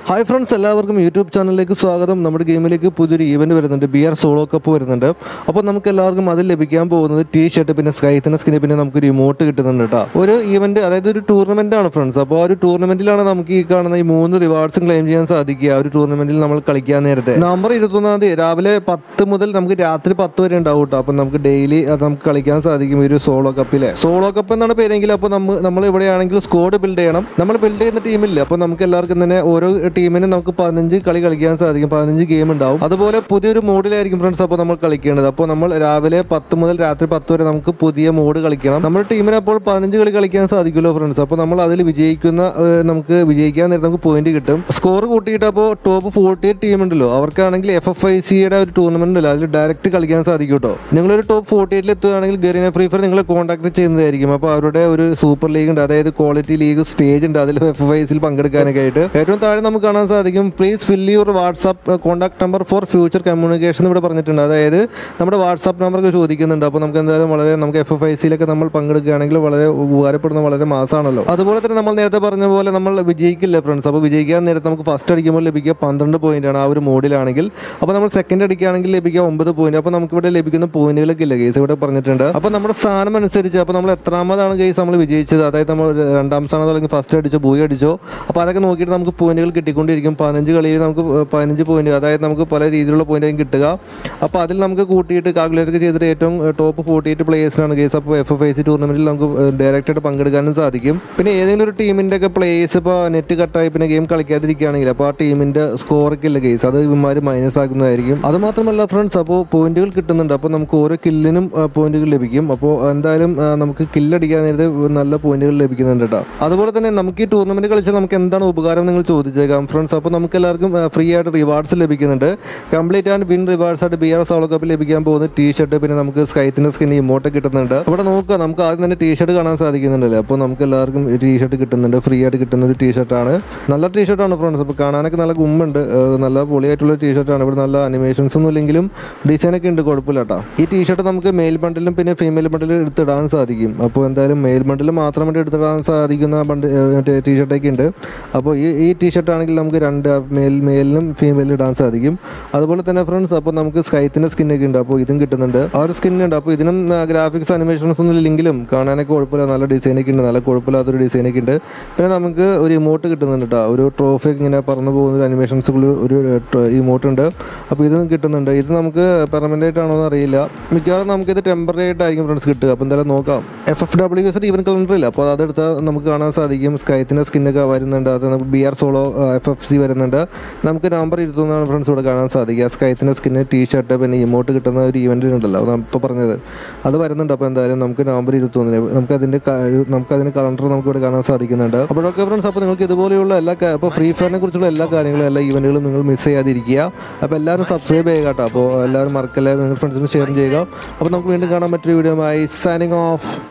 hi friends എല്ലാവർക്കും YouTube ചാനലിലേക്ക് സ്വാഗതം നമ്മുടെ ഗെയിമിലേക്ക് പുതിയൊരു ഈവൻറ്റ് വരുന്നുണ്ട് ബി ആർ സോളോ കപ്പ് വരുന്നുണ്ട് അപ്പോൾ നമുക്ക് എല്ലാവർക്കും അതിൽ ലഭിക്കാൻ പോകുന്നത് ടീ ഷർട്ട് പിന്നെ സ്കൈത്തിന് സ്കിന് പിന്നെ നമുക്ക് റിമോട്ട് കിട്ടുന്നുണ്ട് കേട്ടോ ഒരു ഈവൻറ്റ് അതായത് ഒരു ടൂർണമെൻ്റ് ആണ് ഫ്രണ്ട്സ് അപ്പോൾ ആ ഒരു ടൂർണമെൻറ്റിലാണ് നമുക്ക് ഈ കാണുന്ന ഈ മൂന്ന് റിവാർഡ്സും ക്ലെയിം ചെയ്യാൻ സാധിക്കുക ആ ഒരു ടൂർണമെൻറ്റിൽ നമ്മൾ കളിക്കാൻ നേരത്തെ നവംബർ ഇരുപത്തൊന്നാം തീയതി രാവിലെ പത്ത് മുതൽ നമുക്ക് രാത്രി പത്ത് വരെ ഉണ്ടാവും കേട്ടോ അപ്പോൾ നമുക്ക് ഡെയിലി അത് നമുക്ക് കളിക്കാൻ സാധിക്കും ഈ ഒരു സോളോ കപ്പിലെ സോളോ കപ്പ് എന്നാണ് പേരെങ്കിൽ അപ്പോൾ നമ്മൾ നമ്മൾ ഇവിടെയാണെങ്കിൽ സ്ക്വാഡ് ബിൽഡ് ചെയ്യണം നമ്മൾ ബിൽഡ് ചെയ്യുന്ന ടീമില്ല അപ്പോൾ നമുക്ക് എല്ലാവർക്കും തന്നെ ഓരോ ടീമിന് നമുക്ക് പതിനഞ്ച് കളി കളിക്കാൻ സാധിക്കും പതിനഞ്ച് ഗെയിം ഉണ്ടാവും അതുപോലെ പുതിയൊരു മോഡിലായിരിക്കും ഫ്രണ്ട്സ് അപ്പോൾ നമ്മൾ കളിക്കേണ്ടത് അപ്പോൾ നമ്മൾ രാവിലെ പത്ത് മുതൽ രാത്രി പത്ത് വരെ നമുക്ക് പുതിയ മോഡ് കളിക്കണം നമ്മുടെ ടീമിന് അപ്പോൾ പതിനഞ്ച് കളി കളിക്കാൻ സാധിക്കുമല്ലോ ഫ്രണ്ട്സ് അപ്പോൾ നമ്മൾ അതിൽ വിജയിക്കുന്ന ഏഹ്, നമുക്ക് വിജയിക്കാൻ നേരത്തെ നമുക്ക് പോയിന്റ് കിട്ടും സ്കോർ കൂട്ടിയിട്ട് അപ്പോൾ ടോപ്പ് ഫോർട്ടി എയ്റ്റ് ടീം ഉണ്ടല്ലോ അവർക്കാണെങ്കിൽ എഫ് എഫ് ഐ സിയുടെ ഒരു ടൂർണമെന്റ് ഉണ്ടല്ലോ അതിൽ ഡയറക്റ്റ് കളിക്കാൻ സാധിക്കും കേട്ടോ നിങ്ങളൊരു ടോപ്പ് ഫോർട്ടി എയ്റ്റിൽ എത്തുകയാണെങ്കിൽ ഗരീന ഫ്രീ ഫയർ നിങ്ങളെ കോൺടാക്ട് ചെയ്യുന്നതായിരിക്കും അപ്പോൾ അവരുടെ ഒരു സൂപ്പർ ലീഗ് ഉണ്ട് അതായത് ക്വാളിറ്റി ലീഗ് സ്റ്റേജ് ഉണ്ട് അതിൽ എഫ് എഫ് ഐസിൽ പങ്കെടുക്കാനൊക്കെ ആയിട്ട് ഏറ്റവും താഴെ നമുക്ക് കാണാൻ സാധിക്കും please fill your WhatsApp contact number for future communication ഇവിടെ പറഞ്ഞിട്ടുണ്ട് അതായത് നമ്മുടെ വാട്സാപ്പ് നമ്പർ ചോദിക്കുന്നുണ്ട് അപ്പോൾ നമുക്ക് എന്തായാലും വളരെ നമുക്ക് എഫ് എഫ് ഐ സിയിലൊക്കെ നമ്മൾ പങ്കെടുക്കുകയാണെങ്കിൽ വളരെ ഉപകാരപ്പെടുന്ന വളരെ മാസമാണല്ലോ അതുപോലെ തന്നെ നമ്മൾ നേരത്തെ പറഞ്ഞ പോലെ നമ്മൾ വിജയിക്കില്ല ഫ്രണ്ട്സ് അപ്പോൾ വിജയിക്കാൻ നേരത്തെ നമുക്ക് ഫസ്റ്റ് അടിക്കുമ്പോൾ ലഭിക്കുക പന്ത്രണ്ട് പോയിന്റ് ആണ് ആ ഒരു മോഡിലാണെങ്കിൽ അപ്പോൾ നമ്മൾ സെക്കൻഡ് അടിക്കുകയാണെങ്കിൽ ലഭിക്കുക ഒമ്പത് പോയിന്റ് അപ്പോൾ നമുക്ക് ഇവിടെ ലഭിക്കുന്ന പോയിന്റുകളൊക്കെ ഇല്ല കേസ് ഇവിടെ പറഞ്ഞിട്ടുണ്ട് അപ്പോൾ നമ്മുടെ സ്ഥാനം അനുസരിച്ച് അപ്പോൾ നമ്മൾ എത്രാമതാണ് കേസ് നമ്മൾ വിജയിച്ചത് അതായത് നമ്മൾ ഒരു രണ്ടാം സ്ഥാനം അല്ലെങ്കിൽ ഫസ്റ്റ് അടിച്ചോ ബൂയി അടിച്ചോ അപ്പോൾ അതൊക്കെ നോക്കിയിട്ട് നമുക്ക് പോയിന്റുകൾ കിട്ടിക്കൊണ്ടിരിക്കും പതിനഞ്ച് കളിയിൽ നമുക്ക് പതിനഞ്ച് പോയിന്റ് അതായത് നമുക്ക് പല രീതിയിലുള്ള പോയിന്റ് കിട്ടുക അപ്പോൾ അതിൽ നമുക്ക് കൂട്ടിയിട്ട് കാൽക്കുലേറ്റ് ചെയ്തിട്ട് ഏറ്റവും ടോപ്പ് ഫോർട്ടി എയ്റ്റ് പ്ലേയേഴ്സിനാണ് കേസ് അപ്പോൾ എഫ് എഫ് ഐ സി ടൂർണമെന്റിൽ നമുക്ക് ഡയറക്റ്റ് ആയിട്ട് പങ്കെടുക്കാനും സാധിക്കും പിന്നെ ഏതെങ്കിലും ഒരു ടീമിന്റെ ഒക്കെ പ്ലേയേഴ്സ് ഇപ്പോൾ നെറ്റ് കട്ടായി പിന്നെ ഗെയിം കളിക്കാതിരിക്കുകയാണെങ്കിൽ അപ്പോൾ ആ ടീമിന്റെ സ്കോറൊക്കെ ഇല്ല കേസ് അത് ഇവന്മാർ മൈനസ് ആക്കുന്നതായിരിക്കും അത് മാത്രമല്ല ഫ്രണ്ട്സ് അപ്പോൾ പോയിന്റുകൾ കിട്ടുന്നുണ്ട് അപ്പോൾ നമുക്ക് ഓരോ കില്ലിനും പോയിന്റുകൾ ലഭിക്കും അപ്പോൾ എന്തായാലും ആ, നമുക്ക് കില്ലടിക്കാൻ നേരത്തെ നല്ല പോയിന്റുകൾ ലഭിക്കുന്നുണ്ട് കേട്ടോ അതുപോലെ തന്നെ നമുക്ക് ഈ ടൂർണമെന്റ് കളിച്ചാൽ നമുക്ക് എന്താണ് ഉപകാരം നിങ്ങൾ ചോദിച്ചേക്കാം ഫ്രണ്ട്സ് അപ്പോൾ നമുക്ക് എല്ലാവർക്കും ഫ്രീ ആയിട്ട് റിവാർഡ്സ് ലഭിക്കുന്നുണ്ട് കംപ്ലീറ്റ് ആൻഡ് വിൻ റിവാർഡ്സ് ആയിട്ട് ബി ആർ സോളോ കപ്പിൽ ലഭിക്കാൻ പോകുന്ന ടീ ഷർട്ട് പിന്നെ നമുക്ക് സ്കൈത്തിന് സ്കിൻ ഇമോട്ട് കിട്ടുന്നുണ്ട് ഇവിടെ നോക്കുക നമുക്ക് ആദ്യം തന്നെ ടീ ഷർട്ട് കാണാൻ സാധിക്കുന്നുണ്ടല്ലേ അപ്പോൾ നമുക്ക് എല്ലാവർക്കും ടീ ഷർട്ട് കിട്ടുന്നുണ്ട് ഫ്രീ ആയിട്ട് കിട്ടുന്ന ഒരു ടീ ഷർട്ടാണ് നല്ല ടീ ഷർട്ടാണ് ഫ്രണ്ട്സ് അപ്പോൾ കാണാനൊക്കെ നല്ല ഗുമ്മുണ്ട് ഏഹ് നല്ല പൊളിയായിട്ടുള്ള ടീ ഷർട്ടാണ് ഇവിടെ നല്ല അനിമേഷൻസ് ഒന്നും ഇല്ലെങ്കിലും ഡിസൈനൊക്കെ ഉണ്ട് കുഴപ്പമില്ല കേട്ടോ ഈ ടീ ഷർട്ട് നമുക്ക് മെയിൽ ബണ്ടിലും പിന്നെ ഫീമെയിൽ ബണ്ടിലും എടുത്തിടാൻ സാധിക്കും അപ്പോൾ എന്തായാലും മെയിൽ ബണ്ടിൽ മാത്രമായിട്ട് എടുത്തിടാൻ സാധിക്കുന്ന ബണ്ട് മറ്റേ ടീ ഷർട്ടൊക്കെ ഉണ്ട് അപ്പോൾ ഈ ഈ ടീ ഷർട്ട് ആണെങ്കിൽ നമുക്ക് രണ്ട് മെയിൽ മെയിലിനും ഫീമെയിലും ഇടാൻ സാധിക്കും അതുപോലെ തന്നെ ഫ്രണ്ട്സ് അപ്പോൾ നമുക്ക് സ്കൈത്തിൻ്റെ സ്കിന്നൊക്കെ ഉണ്ട് അപ്പോൾ ഇതും കിട്ടുന്നുണ്ട് ആ ഒരു സ്കിൻ ഉണ്ട് അപ്പോൾ ഇതിനും ഗ്രാഫിക്സ് അനിമേഷൻസ് ഒന്നും ഇല്ലെങ്കിലും കാണാനൊക്കെ കുഴപ്പമില്ല നല്ല ഡിസൈനൊക്കെ ഉണ്ട് നല്ല കുഴപ്പമില്ലാത്തൊരു ഡിസൈനൊക്കെ ഉണ്ട് പിന്നെ നമുക്ക് ഒരു ഇമോട്ട് കിട്ടുന്നുണ്ട് കേട്ടോ ഒരു ട്രോഫി ഇങ്ങനെ പറന്നു പോകുന്ന ഒരു അനിമേഷൻസ് ഒരു ഇമോട്ട് ഉണ്ട് അപ്പോൾ ഇതും കിട്ടുന്നുണ്ട് ഇത് നമുക്ക് പെർമനൻ്റ് ആയിട്ടാണോ എന്ന് അറിയില്ല മിക്കവാറും നമുക്കിത് ടെമ്പററി ആയിട്ടായിരിക്കും ഫ്രണ്ട്സ് കിട്ടുക അപ്പോൾ എന്തായാലും നോക്കാം F F W S even calendar ഇല്ല അപ്പോൾ അതെടുത്താൽ നമുക്ക് കാണാൻ സാധിക്കും സ്കൈത്തിൻ്റെ സ്കിന്നൊക്കെ വരുന്നുണ്ട് അത് നമുക്ക് B R solo F F C വരുന്നുണ്ട് നമുക്ക് നമ്പർ ഇരുപത്തൊന്നാണ് ഫ്രണ്ട്സ് ഇവിടെ കാണാൻ സാധിക്കുക സ്കൈത്തിൻ്റെ സ്കിന്ന് ടീ ഷർട്ട് പിന്നെ ഇമോട്ട് കിട്ടുന്ന ഒരു ഇവൻ്റ് ഉണ്ടല്ലോ അത് ഇപ്പോൾ പറഞ്ഞത് അത് വരുന്നുണ്ട് അപ്പോൾ എന്തായാലും നമുക്ക് നവംബർ ഇരുപത്തൊന്നിന് നമുക്ക് അതിൻ്റെ നമുക്ക് അതിൻ്റെ കലണ്ടർ നമുക്ക് ഇവിടെ കാണാൻ സാധിക്കുന്നുണ്ട് അപ്പോഴൊക്കെ ഫ്രണ്ട്സ് അപ്പോൾ നിങ്ങൾക്ക് ഇതുപോലെയുള്ള എല്ലാ കാ- ഇപ്പോൾ ഫ്രീ ഫയറിനെ കുറിച്ചുള്ള എല്ലാ കാര്യങ്ങളും എല്ലാ ഈവൻറ്റുകളും നിങ്ങൾ മിസ് ചെയ്യാതിരിക്കുക അപ്പോൾ എല്ലാവരും സബ്സ്ക്രൈബ് ചെയ്യുക കേട്ടോ അപ്പോൾ എല്ലാവരും മറക്കല്ലേ നിങ്ങൾ ഫ്രണ്ട്സിന് ഷെയർ ചെയ്യുക അപ്പോൾ നമുക്ക് വീണ്ടും കാണാൻ പറ്റിയ വീഡിയോ ആയി സൈനിങ് ഓഫ്